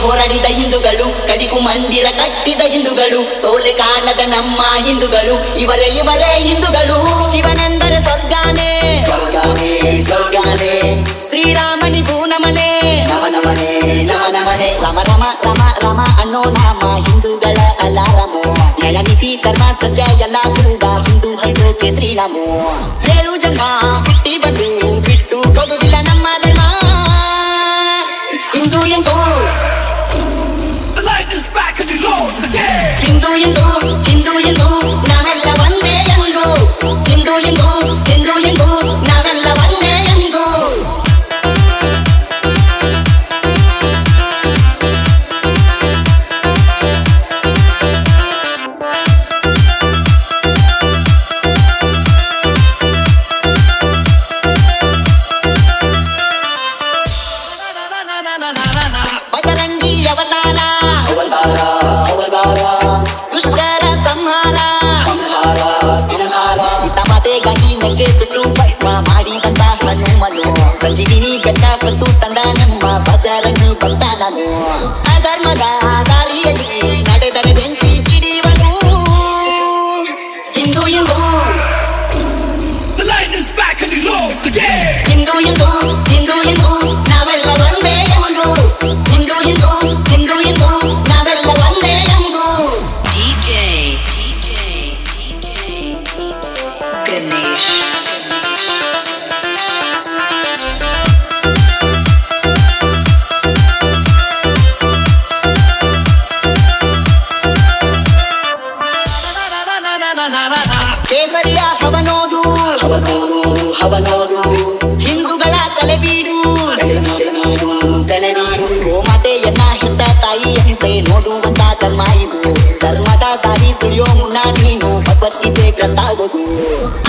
ಹೋರಾಡಿದ ಹಿಂದೂಗಳು ಕಡಿಕು ಮಂದಿರ ಕಟ್ಟಿದ ಹಿಂದೂಗಳು ಸೋಲೆ ಕಾಣದ ನಮ್ಮ ಹಿಂದೂಗಳು ಇವರೇ ಇವರೇ ಹಿಂದೂಗಳು ಶಿವನೆಂದರೆ ಸ್ವರ್ಗಾನೇ ಸ್ವರ್ಗಾನೇ ಸ್ವರ್ಗಾನೇ ಶ್ರೀರಾಮನಿಗೂ ನಮನೆ ನಮ ನಮನೆ ನಮ ನಮನೆ ರಮ ರಮ ರಮ ರಮ ಅನ್ನೋ ನಾಮ ಹಿಂದೂಗಳ ಅಲಾರಮು ನ್ಯಾಯನೀತಿ ಕರ್ಮ ಸತ್ಯ ಎಲ್ಲ ಕೂಡ ಹಿಂದೂ ಹಂಚೋಕೆ ಶ್ರೀರಾಮು ಏಳು ಜನ್ಮ ಹುಟ್ಟಿ ಬಂದು ಬಿಟ್ಟು ಕೊಡುವುದಿಲ್ಲ ನಮ್ಮ ಧರ್ಮ ಹಿಂದೂ ಎಂದು The light is back and it glows again. Hindu ಎಂದು ಹಿಂದೂ ಎಂದು ನಾವೆಲ್ಲ ಒಂದೇ ಎಂದು ಹಿಂದೂ ಎಂದು ಹಿಂದೂ ಎಂದು ನಾವೆಲ್ಲ ಒಂದೇ ಎಂದು ಬಜರಂಗಿ ಅವತಾರ ಅವತಾರ ಅವತಾರ ದುಷ್ಟರ ಸಂಹಾರ ಸಂಹಾರ ಸಂಹಾರ ಸೀತಾಮಾತೆಗಾಗಿ ನಂಗೆ ಸುಟ್ಟು ಭಸ್ಮ ಮಾಡಿದಂತ ಹನುಮನು ಸಂಜೀವಿನಿ ಬೆಟ್ಟ ಬಂದು ತಂದ ನಮ್ಮ ಬಜರಂಗಿ ಬಂದ ನಾನು ಅಧರ್ಮದ ದಾರಿಯಲ್ಲಿ ನಡೆದರೆ ಬೆಂಕಿ ಕಿಡಿಯುವನು ಹಿಂದೂ ಎಂದು The light is back and it glows again. Hindu ಎಂದು ಹಿಂದೂ ಎಂದು ನಾವೆಲ್ಲ ಒಂದೇ ಎಂದು ಹಿಂದೂ ಎಂದು ಹಿಂದೂ ಎಂದು ನಾವೆಲ್ಲ ಒಂದೇ ಎಂದು DJ, DJ, DJ, Ganesh. ಕೇಸರಿಯ ಹವನೋದು ಹವನೋರು ಹವನೋರು ಹಿಂದೂಗಳ ಕಲೆ ಬೀಡು ಕಲೆನೀಡು ಕಲೆನೀಡು ಗೋಮಾತೆಯನ್ನ ಹೆತ್ತ ತಾಯಿಯಂತೆ ನೋಡುವಂತ ಧರ್ಮ ಇದು ಧರ್ಮದ ದಾರಿ ತುಳಿಯೋ ಮುನ್ನ ನೀನು ಭಗವದ್ಗೀತೆ ಗ್ರಂಥ ಓದು